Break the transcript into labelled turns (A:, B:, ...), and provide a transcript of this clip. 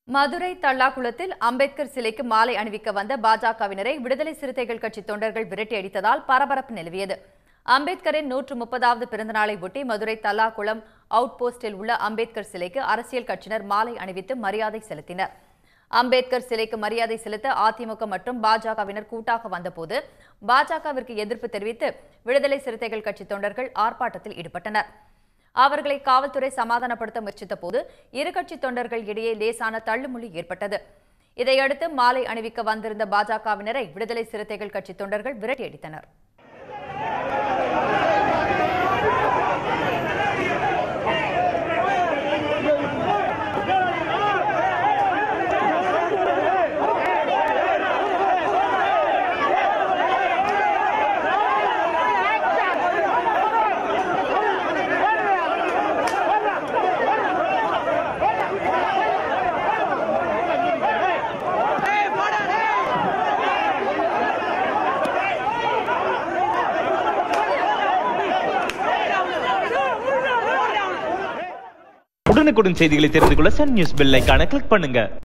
A: மதுரை தல்லாக்குளத்தில் அம்பேத்கர் சிலைக்கு மாலை அணிவிக்க வந்த பாஜகவினரை விடுதலை சிறுத்தைகள் கட்சி தொண்டர்கள் விரட்டி அடித்ததால் பரபரப்பு நிலவியது அம்பேத்கரின் நூற்று முப்பதாவது பிறந்தநாளை ஒட்டி மதுரை தல்லாக்குளம் அவுட் போஸ்டில் உள்ள அம்பேத்கர் சிலைக்கு அரசியல் கட்சியினர் மாலை அணிவித்து மரியாதை செலுத்தினர் அம்பேத்கர் சிலைக்கு மரியாதை செலுத்த அதிமுக மற்றும் பாஜகவினர் கூட்டாக வந்தபோது பாஜகவிற்கு எதிர்ப்பு தெரிவித்து விடுதலை சிறுத்தைகள் கட்சி தொண்டர்கள் ஆர்ப்பாட்டத்தில் ஈடுபட்டனர் அவர்களை காவல்துறை சமாதானப்படுத்த முயற்சித்த போது இரு கட்சி தொண்டர்கள் இடையே லேசான தள்ளுமுள்ளி ஏற்பட்டது இதையடுத்து மாலை அணிவிக்க வந்திருந்த பாஜகவினரை விடுதலை சிறுத்தைகள் கட்சி தொண்டர்கள் விரட்டியடித்தனர்
B: உடனுக்குடன் செய்திகளை தெரிந்து கொள்ள சன் நியூஸ் பெல் ஐகானை கிளிக் பண்ணுங்க